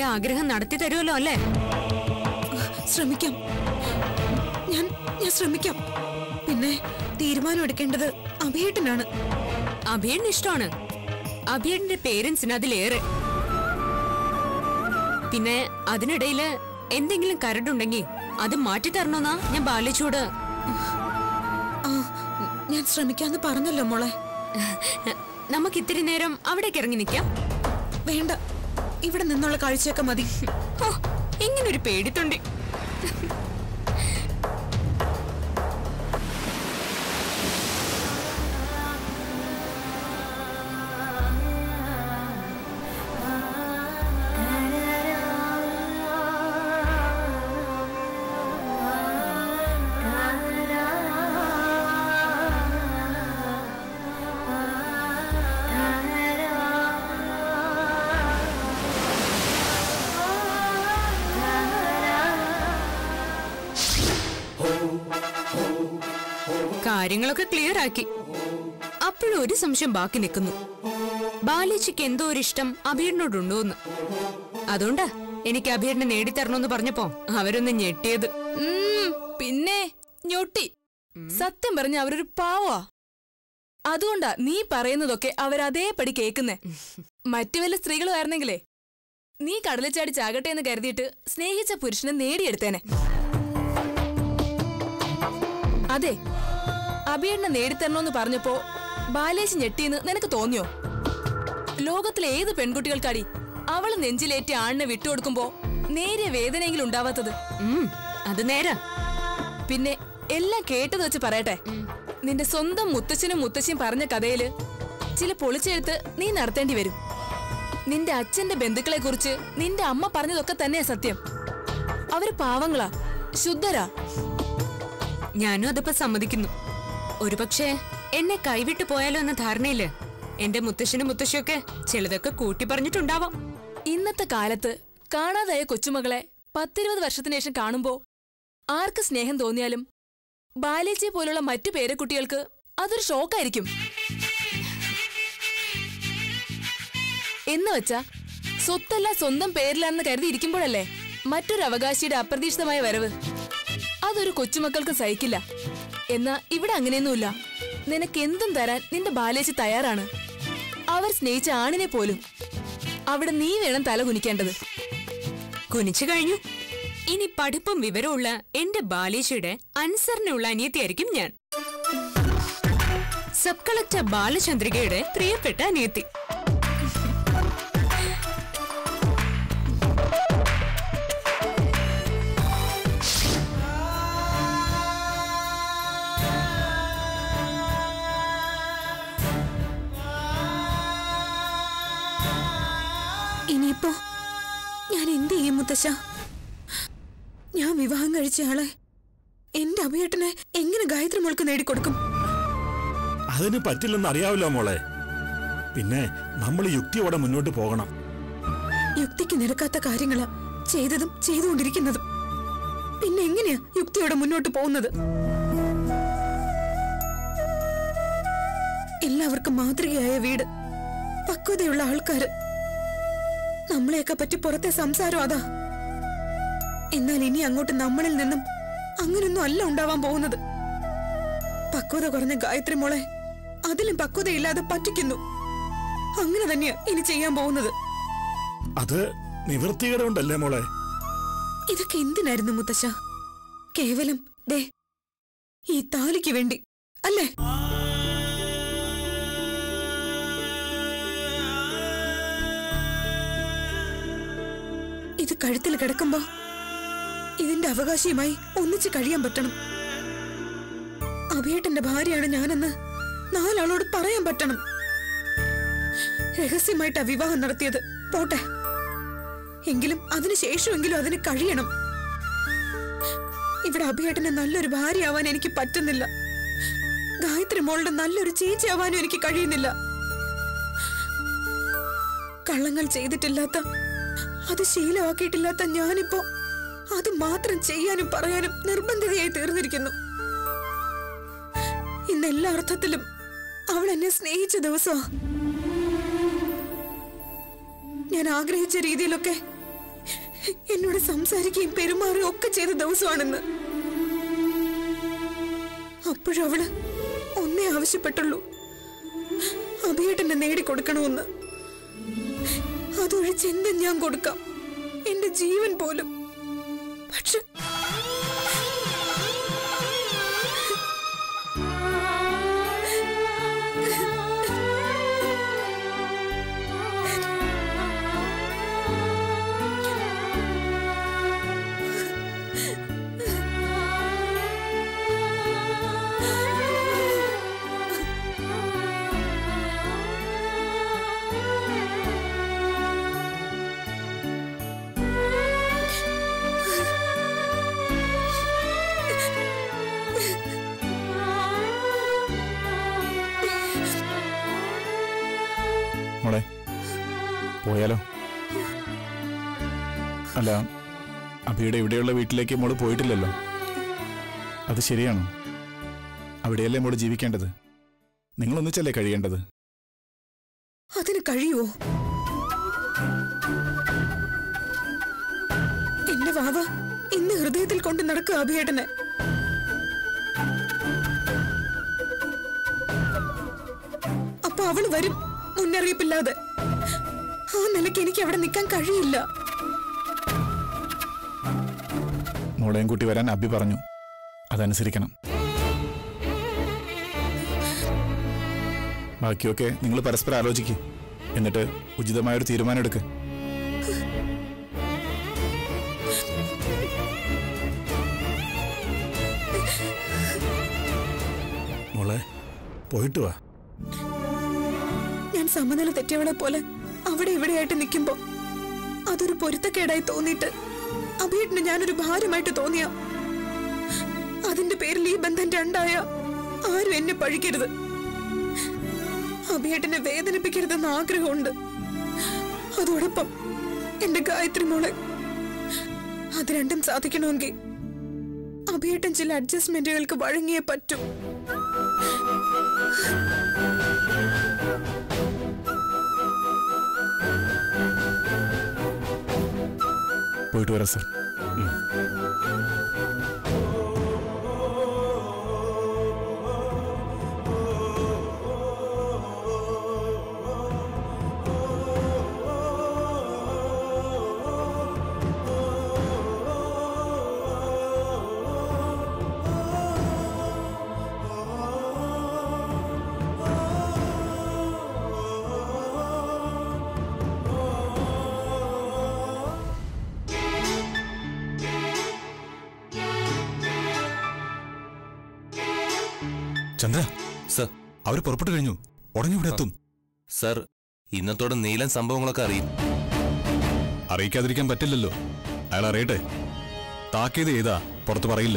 ആഗ്രഹം നടത്തി തരുമല്ലോ അല്ലേ ശ്രമിക്കാം ഞാൻ ഞാൻ ശ്രമിക്കാം പിന്നെ തീരുമാനം എടുക്കേണ്ടത് അഭിയേട്ടനാണ് അഭിയേട്ടന് ഇഷ്ടമാണ് അഭിയേട്ടന്റെ പേരൻസിന് അതിലേറെ പിന്നെ അതിനിടയില് എന്തെങ്കിലും കരടുണ്ടെങ്കിൽ അത് മാറ്റി തരണോന്നാ ഞാൻ ബാലിച്ചോട് ആ ഞാൻ ശ്രമിക്കാന്ന് പറഞ്ഞല്ലോ മോളെ നമുക്ക് ഇത്തിരി നേരം അവിടേക്ക് ഇറങ്ങി നിൽക്കാം വേണ്ട ഇവിടെ നിന്നുള്ള കാഴ്ചയൊക്കെ മതി ഓ ഇങ്ങനൊരു പേടിത്തൊണ്ടി കാര്യങ്ങളൊക്കെ ക്ലിയർ ആക്കി അപ്പോഴും ഒരു സംശയം ബാക്കി നിൽക്കുന്നു ബാലേച്ചിക്ക് എന്തോ ഒരു ഇഷ്ടം അഭിയേട്ടനോടുണ്ടോന്ന് അതുകൊണ്ടാ എനിക്ക് അഭിയേട്ടനെ നേടിത്തരണമെന്ന് പറഞ്ഞപ്പോ അവരൊന്ന് ഞെട്ടിയത് ഉം, പിന്നെ ഞൊട്ടി സത്യം പറഞ്ഞ അവരൊരു പാവാ അതുകൊണ്ടാ നീ പറയുന്നതൊക്കെ അവരതേപടി കേക്കുന്നേ മറ്റു വല്ല സ്ത്രീകളുമായിരുന്നെങ്കിലേ നീ കടലിച്ചാടി ചാകട്ടെ എന്ന് കരുതിയിട്ട് സ്നേഹിച്ച പുരുഷനെ നേടിയെടുത്തേനെ അതെ അഭിയണ്ണ നേടിത്തരണോന്ന് പറഞ്ഞപ്പോ ബാലേശ് ഞെട്ടിയെന്ന് നിനക്ക് തോന്നിയോ ലോകത്തിലെ ഏത് പെൺകുട്ടികൾക്കാടി അവള് നെഞ്ചിലേറ്റി ആണിനെ വിട്ടുകൊടുക്കുമ്പോ നേരിയ വേദനയെങ്കിലും ഉണ്ടാവാത്തത് ഉം, അത് നേരാ പിന്നെ എല്ലാം കേട്ടത് വെച്ച് പറയട്ടെ നിന്റെ സ്വന്തം മുത്തച്ഛനും മുത്തശ്ശിയും പറഞ്ഞ കഥയില് ചില പൊളിച്ചെഴുത്ത് നീ നടത്തേണ്ടി വരും നിന്റെ അച്ഛന്റെ ബന്ധുക്കളെ കുറിച്ച് നിന്റെ അമ്മ പറഞ്ഞതൊക്കെ തന്നെയാ സത്യം അവര് പാവങ്ങളാ ശുദ്ധരാ ഞാനും അതിപ്പോ സമ്മതിക്കുന്നു ഒരുപക്ഷെ എന്നെ കൈവിട്ടു പോയാലോ എന്ന ധാരണയില് എന്റെ മുത്തശ്ശനും മുത്തശ്ശിയൊക്കെ ചിലതൊക്കെ കൂട്ടി പറഞ്ഞിട്ടുണ്ടാവാം ഇന്നത്തെ കാലത്ത് കാണാതായ കൊച്ചുമകളെ പത്തിരുപത് വർഷത്തിന് ശേഷം കാണുമ്പോ ആർക്ക് സ്നേഹം തോന്നിയാലും ബാലേച്ചിയെ പോലുള്ള മറ്റു പേരക്കുട്ടികൾക്ക് അതൊരു ഷോക്കായിരിക്കും എന്ന് വെച്ചാ സ്വത്തല്ല സ്വന്തം പേരിലാണെന്ന് കരുതി ഇരിക്കുമ്പോഴല്ലേ മറ്റൊരു അവകാശിയുടെ അപ്രതീക്ഷിതമായ വരവ് അതൊരു കൊച്ചുമക്കൾക്ക് സഹിക്കില്ല എന്നാ ഇവിടെ അങ്ങനെയൊന്നുമില്ല നിനക്ക് എന്തും തരാൻ നിന്റെ ബാലേച്ചി തയ്യാറാണ് അവർ സ്നേഹിച്ച ആണിനെ പോലും അവിടെ നീ വേണം തല കുനിക്കേണ്ടത് കുനിച്ചു കഴിഞ്ഞു ഇനി പഠിപ്പും വിവരമുള്ള എന്റെ ബാലേശയുടെ അനുസരണയുള്ള അനിയത്തിയായിരിക്കും ഞാൻ സബ് കളക്ടർ ബാലചന്ദ്രികയുടെ പ്രിയപ്പെട്ട അനിയത്തി ഇനിയിപ്പോ ഞാൻ എന്ത് ചെയ്യും മുത്തശ്ശ ഞാൻ വിവാഹം കഴിച്ച ആളെ എന്റെ അഭിയേട്ടനെ എങ്ങനെ ഗായത്രി മോൾക്ക് നേടിക്കൊടുക്കും അതിന് പറ്റില്ലെന്ന് അറിയാവല്ലോ മോളെ പിന്നെ നമ്മൾ യുക്തിയോടെ മുന്നോട്ട് പോകണം യുക്തിക്ക് നിരക്കാത്ത കാര്യങ്ങളാ ചെയ്തതും ചെയ്തുകൊണ്ടിരിക്കുന്നതും പിന്നെ എങ്ങനെയാ യുക്തിയോടെ മുന്നോട്ട് പോകുന്നത് എല്ലാവർക്കും മാതൃകയായ വീട് പക്വതയുള്ള ആൾക്കാര് നമ്മളെയൊക്കെ പറ്റി പുറത്തെ സംസാരം അതാ എന്നാൽ ഇനി അങ്ങോട്ട് നമ്മളിൽ നിന്നും അങ്ങനൊന്നും അല്ല ഉണ്ടാവാൻ പോകുന്നത് പക്വത കുറഞ്ഞ ഗായത്രി മോളെ അതിലും പക്വതയില്ലാതെ പറ്റിക്കുന്നു അങ്ങനെ തന്നെയാ ഇനി ചെയ്യാൻ പോകുന്നത് അത് നിവൃത്തികേട് കൊണ്ടല്ലേ മോളെ ഇതൊക്കെ എന്തിനായിരുന്നു മുത്തശ്ശ കേവലം ദേ ഈ താലിക്ക് വേണ്ടി അല്ലേ ഇത് കഴുത്തിൽ കിടക്കുമ്പോ ഇതിന്റെ അവകാശിയുമായി ഒന്നിച്ച് കഴിയാൻ പറ്റണം അഭിയേട്ടന്റെ ഭാര്യയാണ് ഞാനെന്ന് നാലാളോട് പറയാൻ പറ്റണം രഹസ്യമായിട്ടാ വിവാഹം നടത്തിയത് പോട്ടെ എങ്കിലും അതിനുശേഷമെങ്കിലും അതിന് കഴിയണം ഇവിടെ അഭിയേട്ടന് നല്ലൊരു ഭാര്യയാവാൻ എനിക്ക് പറ്റുന്നില്ല ഗായത്രി മോളുടെ നല്ലൊരു ചേച്ചിയാവാനും എനിക്ക് കഴിയുന്നില്ല കള്ളങ്ങൾ ചെയ്തിട്ടില്ലാത്ത അത് ശീലമാക്കിയിട്ടില്ലാത്ത ഞാനിപ്പോ അത് മാത്രം ചെയ്യാനും പറയാനും നിർബന്ധിതയായി തീർന്നിരിക്കുന്നു ഇന്ന് എല്ലാ അർത്ഥത്തിലും അവൾ എന്നെ സ്നേഹിച്ച ദിവസമാ ഞാൻ ആഗ്രഹിച്ച രീതിയിലൊക്കെ എന്നോട് സംസാരിക്കുകയും പെരുമാറുകയും ഒക്കെ ചെയ്ത ദിവസമാണെന്ന് അപ്പോഴവള് ഒന്നേ ആവശ്യപ്പെട്ടുള്ളൂ അഭിയേട്ടനെ നേടിക്കൊടുക്കണമെന്ന് അതൊഴിച്ച് എന്തും ഞാൻ കൊടുക്കാം എന്റെ ജീവൻ പോലും പക്ഷെ മോളെ പോയാലോ അല്ല അഭിയുടെ ഇവിടെയുള്ള വീട്ടിലേക്ക് മോള് പോയിട്ടില്ലല്ലോ അത് ശരിയാണോ അവിടെയല്ലേ മോള് ജീവിക്കേണ്ടത് നിങ്ങളൊന്നിച്ചല്ലേ കഴിയേണ്ടത് അതിന് കഴിയുമോ എന്റെ വാവ ഇന്ന് ഹൃദയത്തിൽ കൊണ്ട് നടക്കുക അഭിയേട്ടനെ അപ്പൊ അവള് വരും മുന്നറിയിപ്പില്ലാതെ ആ നിലയ്ക്ക് എനിക്ക് അവിടെ നിൽക്കാൻ കഴിയില്ല മോളെയും കൂട്ടി വരാൻ അഭി പറഞ്ഞു അതനുസരിക്കണം ബാക്കിയൊക്കെ നിങ്ങൾ പരസ്പരം ആലോചിക്കും എന്നിട്ട് ഉചിതമായൊരു തീരുമാനം എടുക്ക് മോളെ പോയിട്ട് വാ ഞാൻ സമനില തെറ്റിയവളെ പോലെ അവിടെ ഇവിടെയായിട്ട് നിൽക്കുമ്പോ അതൊരു പൊരുത്തക്കേടായി തോന്നിയിട്ട് അഭിയേട്ടന് ഞാനൊരു ഭാരമായിട്ട് തോന്നിയ അതിന്റെ പേരിൽ ഈ ബന്ധം രണ്ടായ ആരും എന്നെ പഴിക്കരുത് അഭിയേട്ടനെ വേദനിപ്പിക്കരുതെന്ന് ആഗ്രഹമുണ്ട് അതോടൊപ്പം എന്റെ ഗായത്രി മോളെ അത് രണ്ടും സാധിക്കണമെങ്കിൽ അഭിയേട്ടൻ ചില അഡ്ജസ്റ്റ്മെന്റുകൾക്ക് വഴങ്ങിയേ പറ്റൂ പോയിട്ട് വരാം സർ ചന്ദ്ര സർ അവർ പുറപ്പെട്ടു കഴിഞ്ഞു ഉടനെ ഇവിടെ എത്തും സർ ഇന്നത്തോടെ നീലൻ സംഭവങ്ങളൊക്കെ അറിയും അറിയിക്കാതിരിക്കാൻ പറ്റില്ലല്ലോ അയാൾ അറിയട്ടെ താക്കീത് ചെയ്താ പുറത്ത് പറയില്ല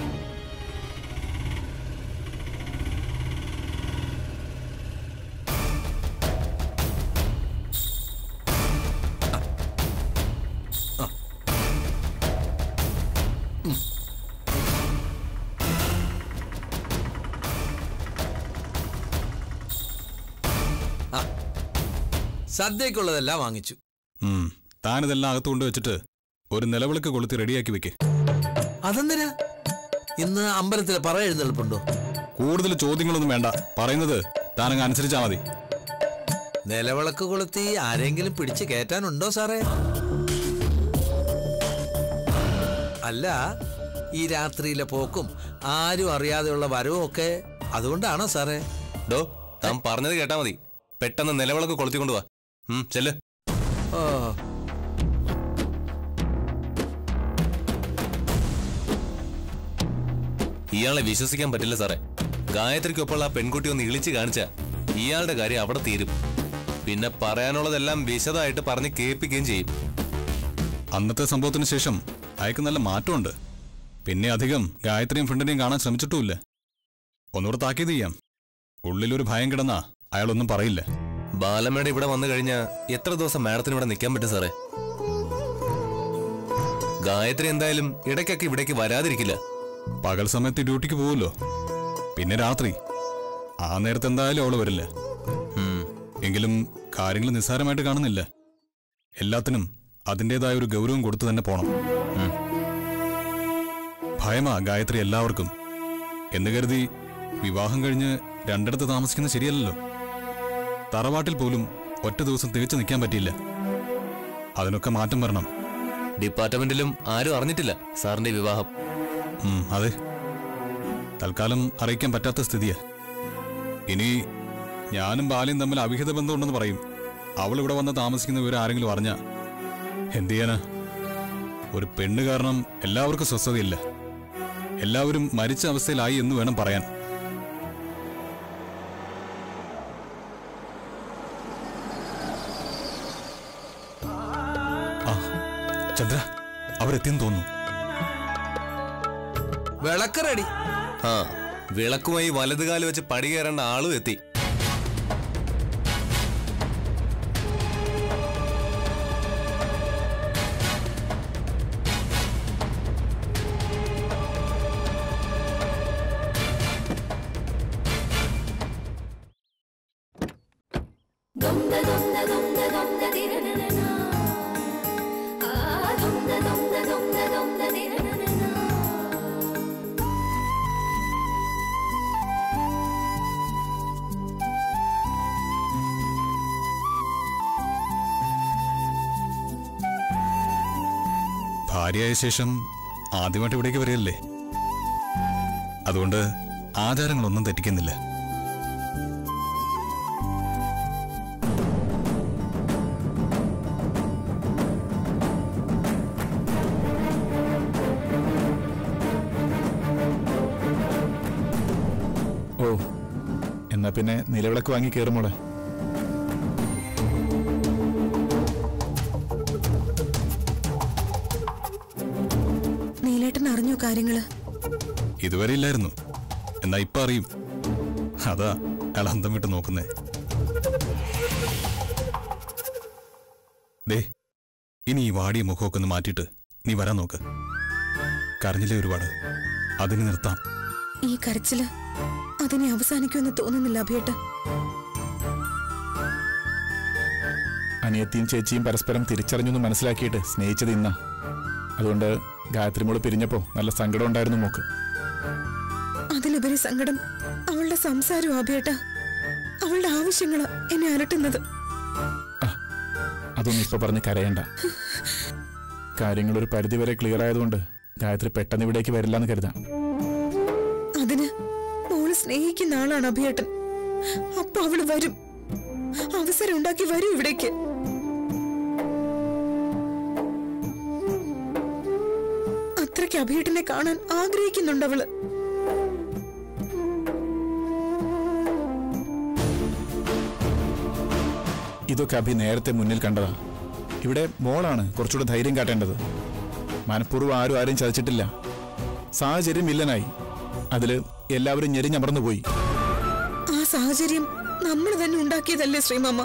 സദ്യക്കുള്ളതെല്ലാം വാങ്ങിച്ചു ഉം. താനിതെല്ലാം അകത്ത് കൊണ്ട് വെച്ചിട്ട് ഒരു നിലവിളക്ക് കൊളുത്തി റെഡിയാക്കി വെക്ക് അതെന്തിനാ ഇന്ന് അമ്പലത്തിൽ പറ എഴുന്നേൽപ്പുണ്ടോ കൂടുതൽ ചോദ്യങ്ങളൊന്നും വേണ്ട പറയുന്നത് താനങ്ങ് അനുസരിച്ചാ മതി നിലവിളക്ക് കൊളുത്തി ആരെങ്കിലും പിടിച്ച് കയറ്റാനുണ്ടോ സാറേ അല്ല ഈ രാത്രിയിലെ പോക്കും ആരും അറിയാതെയുള്ള വരവും ഒക്കെ അതുകൊണ്ടാണോ സാറേ ഡോ താൻ പറഞ്ഞത് കേട്ടാ മതി പെട്ടെന്ന് നിലവിളക്ക് കൊളുത്തിക്കൊണ്ടു വാ ഉം, ചെല്ല് ഓ ഇയാളെ വിശ്വസിക്കാൻ പറ്റില്ല സാറേ ഗായത്രിക്കൊപ്പമുള്ള ആ പെൺകുട്ടി ഒന്ന് ഇളിച്ച് കാണിച്ച ഇയാളുടെ കാര്യം അവിടെ തീരും പിന്നെ പറയാനുള്ളതെല്ലാം വിശദമായിട്ട് പറഞ്ഞ് കേൾപ്പിക്കുകയും ചെയ്യും അന്നത്തെ സംഭവത്തിന് ശേഷം അയാൾക്ക് നല്ല മാറ്റമുണ്ട് പിന്നെ അധികം ഗായത്രിയും ഫ്രണ്ടിനെയും കാണാൻ ശ്രമിച്ചിട്ടുമില്ല ഒന്നുകൂടെ താക്കീത് ചെയ്യാം ഉള്ളിലൊരു ഭയം കിടന്നാ അയാളൊന്നും പറയില്ല ബാലമ്മയുടെ ഇവിടെ വന്നു കഴിഞ്ഞാൽ എത്ര ദിവസം മാഡത്തിന് ഇവിടെ നിൽക്കാൻ പറ്റും സാറേ ഗായത്രി എന്തായാലും ഇടയ്ക്കൊക്കെ ഇവിടേക്ക് വരാതിരിക്കില്ല പകൽ സമയത്ത് ഡ്യൂട്ടിക്ക് പോവുമല്ലോ പിന്നെ രാത്രി ആ നേരത്തെ എന്തായാലും അവള് വരില്ല ഉം. എങ്കിലും കാര്യങ്ങൾ നിസ്സാരമായിട്ട് കാണുന്നില്ല എല്ലാത്തിനും അതിൻ്റെതായ ഒരു ഗൗരവം കൊടുത്തു തന്നെ പോണം ഉം. ഭയമാ ഗായത്രി എല്ലാവർക്കും എന്ന് കരുതി വിവാഹം കഴിഞ്ഞ് രണ്ടിടത്ത് താമസിക്കുന്നത് ശരിയല്ലല്ലോ തറവാട്ടിൽ പോലും ഒറ്റ ദിവസം തികച്ചു നിൽക്കാൻ പറ്റിയില്ല അതിനൊക്കെ മാറ്റം വരണം ഡിപ്പാർട്ട്മെന്റിലും ആരും അറിഞ്ഞിട്ടില്ല സാറിന്റെ വിവാഹം ഉം, അതെ തൽക്കാലം അറിയിക്കാൻ പറ്റാത്ത സ്ഥിതിയാ ഇനി ഞാനും ബാലയും തമ്മിൽ അവിഹിത ബന്ധമുണ്ടെന്ന് പറയും അവൾ ഇവിടെ വന്ന് താമസിക്കുന്ന വിവരം ആരെങ്കിലും അറിഞ്ഞ എന്ത് ചെയ്യാനാ ഒരു പെണ്ണ് കാരണം എല്ലാവർക്കും സ്വസ്ഥതയില്ല എല്ലാവരും മരിച്ച അവസ്ഥയിലായി എന്ന് വേണം പറയാൻ ആ ചന്ദ്ര അവരെത്തിയെന്ന് തോന്നുന്നു വിളക്ക് റെഡി ആ വിളക്കുമായി വലതുകാല് വെച്ച് പടി കയറേണ്ട ആളും എത്തി ഭാര്യയായ ശേഷം ആദ്യമായിട്ട് ഇവിടേക്ക് വരികയല്ലേ അതുകൊണ്ട് ആചാരങ്ങളൊന്നും തെറ്റിക്കുന്നില്ല ഓ എന്നാ പിന്നെ നിലവിളക്ക് വാങ്ങി കയറുമോളെ നീലേട്ടൻ അറിഞ്ഞോ കാര്യങ്ങള് ഇതുവരെ ഇല്ലായിരുന്നു എന്നാ ഇപ്പൊ അറിയും അതാ അയാൾ അന്തം വിട്ട് നോക്കുന്നേ ദേ ഇനി ഈ വാടിയ മുഖമൊക്കെ ഒന്ന് മാറ്റിയിട്ട് നീ വരാൻ നോക്ക് കരഞ്ഞില്ലേ ഒരുപാട് അതിന് നിർത്താം ഈ കരച്ചില് അതിനെ അവസാനിക്കുമെന്ന് തോന്നുന്നില്ല അഭിയേട്ട അനിയത്തിയും ചേച്ചിയും പരസ്പരം തിരിച്ചറിഞ്ഞൊന്ന് മനസ്സിലാക്കിയിട്ട് സ്നേഹിച്ചത് ഇന്നാ അതുകൊണ്ട് ഗായത്രി മോള് പിരിഞ്ഞപ്പോ നല്ല സങ്കടം ഉണ്ടായിരുന്നു മോക്ക് അതിലുപരി സങ്കടം അവളുടെ സംസാരവും അഭിയേട്ട അവളുടെ ആവശ്യങ്ങളാ എന്നെ അലട്ടുന്നത് അതൊന്നും ഇപ്പൊ പറഞ്ഞ് കരയണ്ട കാര്യങ്ങൾ ഒരു പരിധിവരെ ക്ലിയർ ആയതുകൊണ്ട് ഗായത്രി പെട്ടെന്ന് ഇവിടേക്ക് വരില്ലെന്ന് കരുതാം അതിന് മോള് സ്നേഹിക്കുന്ന ആളാണ് അഭിയേട്ടൻ അപ്പൊ അവള് വരും അവസരം ഉണ്ടാക്കി വരും ഇവിടേക്ക് അത്രയ്ക്ക് അഭിയേട്ടനെ കാണാൻ ആഗ്രഹിക്കുന്നുണ്ട് അവള് ഇതൊക്കെ അഭി നേരത്തെ മുന്നിൽ കണ്ടതാ ഇവിടെ മോളാണ് കുറച്ചുകൂടെ ധൈര്യം കാട്ടേണ്ടത് മനഃപൂർവ്വം ആരും ആരും ചതിച്ചിട്ടില്ല സാഹചര്യം വില്ലനായി അതില് എല്ലാവരും ഞെരിഞ്ഞമർന്നു പോയി ആ സാഹചര്യം നമ്മൾ തന്നെ ഉണ്ടാക്കിയതല്ലേ ശ്രീമാമ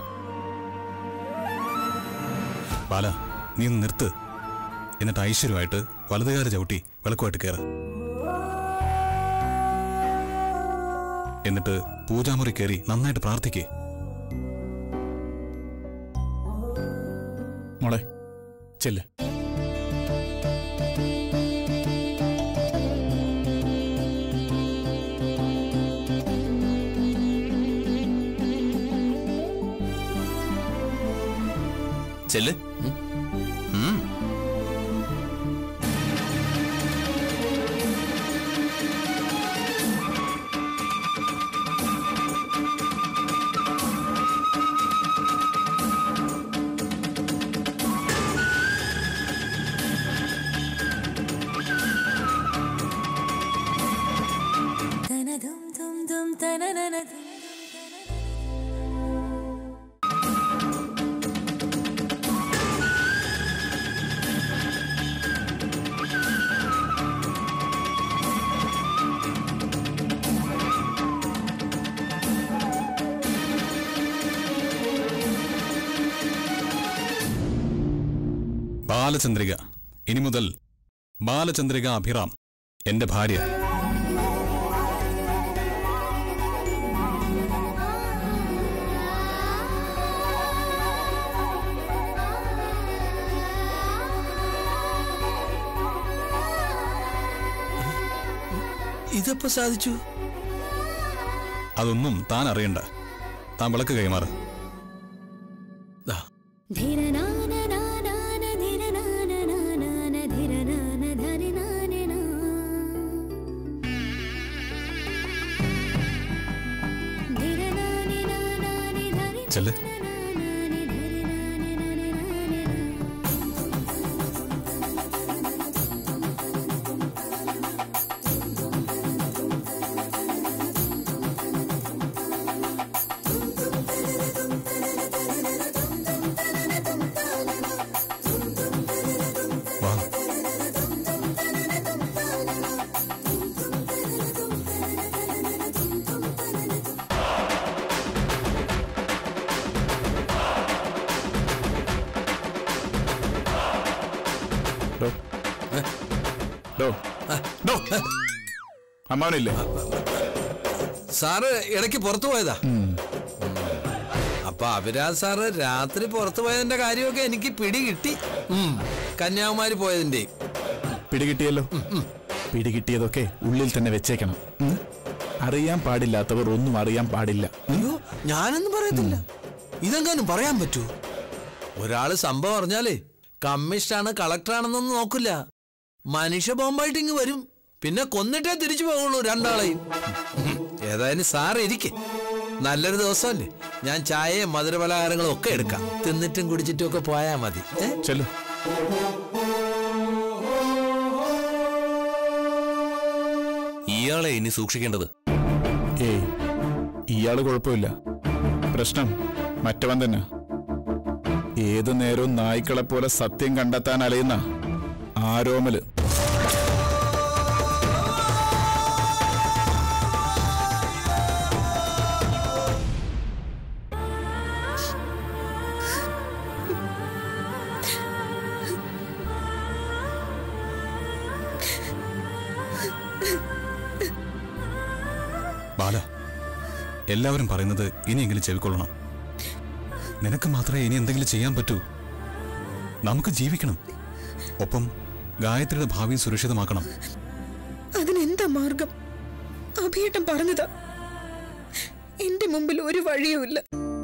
ബാല നീ ഒന്ന് നിർത്ത് എന്നിട്ട് ഐശ്വര്യമായിട്ട് വലതുകാല ചവിട്ടി വിളക്കുമായിട്ട് കയറ എന്നിട്ട് പൂജാമുറി കയറി നന്നായിട്ട് പ്രാർത്ഥിക്കേ മോളെ ചെല്ല് ചെല്ല് ഉം. ബാലചന്ദ്രിക ഇനി മുതൽ ബാലചന്ദ്രിക അഭിറാം എന്റെ ഭാര്യ ഇതെപ്പോ സാധിച്ചു അതൊന്നും താൻ അറിയണ്ട താൻ വിളക്ക് കൈമാറ് ദാ, ചെല്ല് വാ ഡോ. ഡോ. ഡോ. അമ്മാവനില്ലേ സാറ് ഇടയ്ക്ക് പുറത്തു പോയതാ അപ്പൊ അഭിരാജ് സാറ് രാത്രി പുറത്തു പോയതിന്റെ കാര്യമൊക്കെ എനിക്ക് പിടി കിട്ടി ഉം. കന്യാകുമാരി പോയതിന്റെ പിടികിട്ടിയല്ലോ പിടികിട്ടിയതൊക്കെ ഉള്ളിൽ തന്നെ വെച്ചേക്കണം ഉം? അറിയാൻ പാടില്ലാത്തവർ ഒന്നും അറിയാൻ പാടില്ല ഉം? അയ്യോ ഞാനൊന്നും പറയത്തില്ല ഇതെങ്ങാനും പറയാൻ പറ്റൂ ഒരാള് സംഭവം അറിഞ്ഞാലേ കമ്മീഷനാണ് കളക്ടറാണെന്നൊന്നും നോക്കില്ല മനുഷ്യ ബോംബായിട്ട് ഇങ്ങ് വരും പിന്നെ കൊന്നിട്ടേ തിരിച്ചു പോകുള്ളൂ രണ്ടാളെയും ഉം. ഏതായാലും സാറ് ഇരിക്കെ നല്ലൊരു ദിവസമല്ലേ ഞാൻ ചായയും മധുരപലഹാരങ്ങളും ഒക്കെ എടുക്കാം തിന്നിട്ടും കുടിച്ചിട്ടും ഒക്കെ പോയാ മതി ഏ ചെല്ലു ഇയാളെ ഇനി സൂക്ഷിക്കേണ്ടത് ഏയ് ഇയാള് കുഴപ്പമില്ല പ്രശ്നം മറ്റവൻ തന്നെ ഏതു നേരവും നായ്ക്കളെ പോലെ സത്യം കണ്ടെത്താൻ അലയുന്ന ആരോമല് ബാല എല്ലാവരും പറയുന്നത് ഇനിയെങ്കിലും ചെവിക്കൊള്ളണം നിനക്ക് മാത്രമേ ഇനി എന്തെങ്കിലും ചെയ്യാൻ പറ്റൂ നമുക്ക് ജീവിക്കണം ഒപ്പം ഗായത്രിയുടെ ഭാവി സുരക്ഷിതമാക്കണം അതിനെന്താ മാർഗം അഭിയേട്ടൻ പറഞ്ഞതാ എന്റെ മുമ്പിൽ ഒരു വഴിയുമില്ല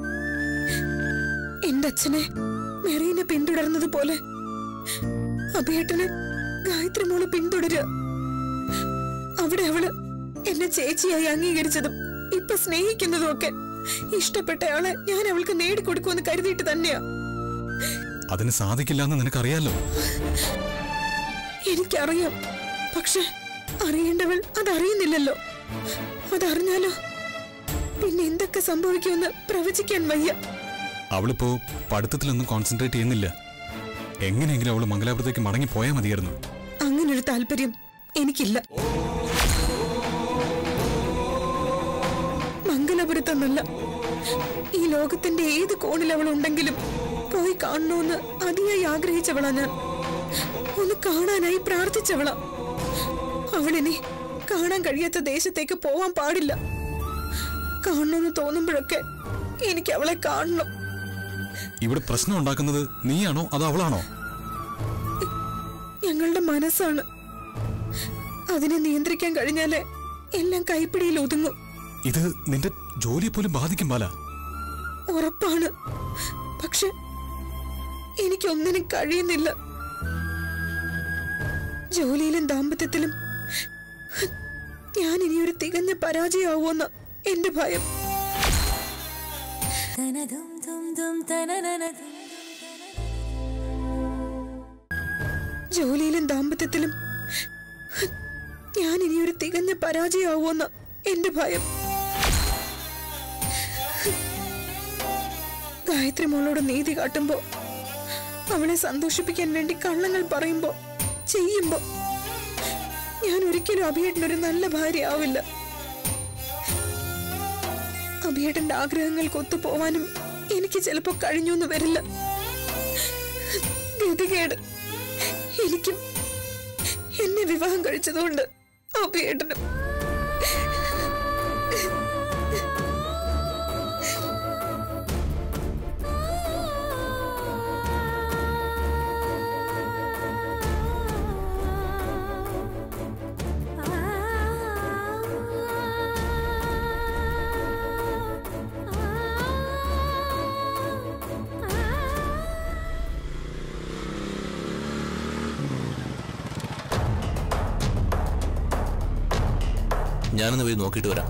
എന്റെ അച്ഛനെ മെറീനെ പിന്തുടർന്നത് പോലെ അഭിയേട്ടനെ ഗായത്രി മോള് പിന്തുടരുക അവിടെ അവള് എന്നെ ചേച്ചിയായി അംഗീകരിച്ചതും ഇപ്പൊ സ്നേഹിക്കുന്നതും ഒക്കെ ഇഷ്ടപ്പെട്ടയാളെ ഞാൻ അവൾക്ക് നേടിക്കൊടുക്കുമെന്ന് കരുതിയിട്ട് തന്നെയാ അതിന് സാധിക്കില്ല എന്ന് നിനക്കറിയാലോ എനിക്കറിയാം പക്ഷെ അറിയേണ്ടവൾ അതറിയുന്നില്ലല്ലോ അതറിഞ്ഞാലോ പിന്നെ എന്തൊക്കെ സംഭവിക്കുമെന്ന് പ്രവചിക്കാൻ വയ്യ അവളിപ്പോ പഠിത്തത്തിലൊന്നും കോൺസെൻട്രേറ്റ് ചെയ്യുന്നില്ല എങ്ങനെയെങ്കിലും അവള് മംഗലാപുരത്തേക്ക് മടങ്ങി പോയാൽ മതിയായിരുന്നു അങ്ങനൊരു താല്പര്യം എനിക്കില്ല മംഗലപുരത്തൊന്നല്ല ഈ ലോകത്തിന്റെ ഏത് കോണിൽ അവൾ ഉണ്ടെങ്കിലും പോയി കാണണമെന്ന് അതിയായി ആഗ്രഹിച്ചവളാ ഞാൻ ഒന്ന് കാണാനായി പ്രാർത്ഥിച്ചവളാ അവളിനി കാണാൻ കഴിയാത്ത ദേശത്തേക്ക് പോവാൻ പാടില്ല കാണണമെന്ന് തോന്നുമ്പോഴൊക്കെ എനിക്ക് അവളെ കാണണം ഇവിടെ പ്രശ്നം ഉണ്ടാക്കുന്നത് നീയാണോ അതോ അവളാണോ ഞങ്ങളുടെ മനസ്സാണ് അതിനെ നിയന്ത്രിക്കാൻ കഴിഞ്ഞാലേ എല്ലാം കൈപ്പിടിയിൽ ഒതുങ്ങും ഇത് നിന്റെ ജോലിയെ പോലും ബാധിക്കും ബാല ഉറപ്പാണ് പക്ഷെ എനിക്കൊന്നിനും കഴിയുന്നില്ല ജോലിയിലും ദാമ്പത്യത്തിലും ഞാൻ ഇനി ഒരു തികഞ്ഞ പരാജയമാവുമെന്ന എന്റെ ഭയം ജോലിയിലും ദാമ്പത്യത്തിലും ഞാൻ ഇനി ഒരു തികഞ്ഞ പരാജയമാവുമെന്ന എന്റെ ഭയം ഗായത്രി മോളോട് നീതി കാട്ടുമ്പോ അവളെ സന്തോഷിപ്പിക്കാൻ വേണ്ടി കള്ളങ്ങൾ പറയുമ്പോ ചെയ്യുമ്പോ ഞാൻ ഒരിക്കലും അഭിയേട്ടനൊരു നല്ല ഭാര്യ ആവില്ല അഭിയേട്ടന്റെ ആഗ്രഹങ്ങൾക്ക് ഒത്തുപോവാനും എനിക്ക് ചിലപ്പോ കഴിഞ്ഞു എന്ന് വരില്ല ഗതികേട് എനിക്കും എന്നെ വിവാഹം കഴിച്ചതുകൊണ്ട് അഭിയേട്ടനും ഞാനൊന്ന് പോയി നോക്കിയിട്ട് വരാം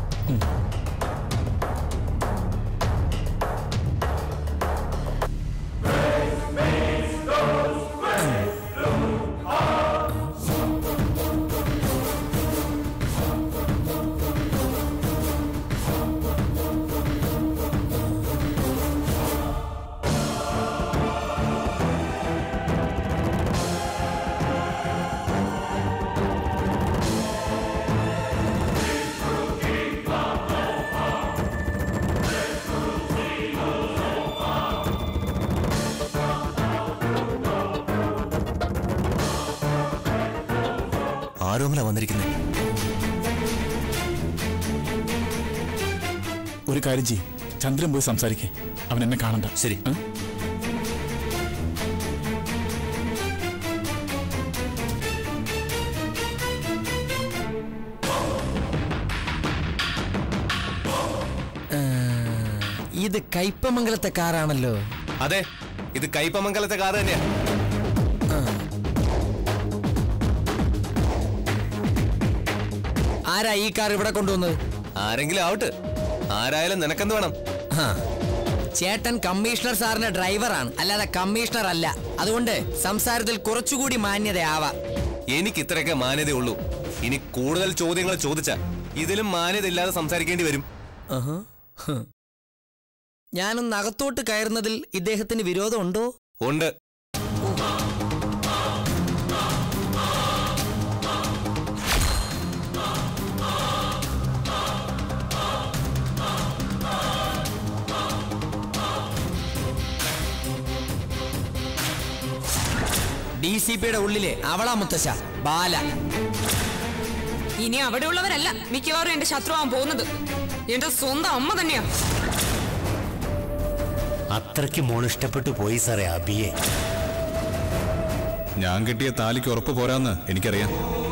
ആരോമല വന്നിരിക്കുന്നേ ഒരു കാര്യം ചെയ്യും ചന്ദ്രൻ പോയി സംസാരിക്കേ അവൻ എന്നെ കാണണ്ട ശരി ഏ? ഇത് കയ്പമംഗലത്തെ കാറാണല്ലോ അതെ ഇത് കയ്പമംഗലത്തെ കാർ തന്നെയാ ആരാ ഈ കാർ ഇവിടെ കൊണ്ടുവന്നത് ആരെങ്കിലും ആവട്ടെ ആരായാലും നിനക്കെന്ത് വേണം ആ. ചേട്ടൻ കമ്മീഷണർ സാറിന്റെ ഡ്രൈവറാണ് അല്ലാതെ കമ്മീഷണർ അല്ല അതുകൊണ്ട് സംസാരത്തിൽ കുറച്ചുകൂടി മാന്യതയാവാം എനിക്ക് ഇത്രയൊക്കെ മാന്യതയുള്ളൂ ഇനി കൂടുതൽ ചോദ്യങ്ങൾ ചോദിച്ച ഇതിലും മാന്യത ഇല്ലാതെ സംസാരിക്കേണ്ടി വരും ആഹാ. ഹ്. ഞാനൊന്ന് അകത്തോട്ട് കയറുന്നതിൽ ഇദ്ദേഹത്തിന് വിരോധമുണ്ടോ ഉണ്ട് ഡി സി പിയുടെ ഉള്ളിലെ അവളാ മുത്തശ്ശ ബാല ഇനി അവിടെയുള്ളവരല്ല മിക്കവാറും എന്റെ ശത്രുവാൻ പോകുന്നത് എന്റെ സ്വന്തം അമ്മ തന്നെയാ അത്രയ്ക്ക് മോൾ ഇഷ്ടപ്പെട്ടു പോയി സാറേ അബിയെ ഞാൻ കിട്ടിയ താലിക്ക് ഉറപ്പ് പോരാന്ന് എനിക്കറിയാം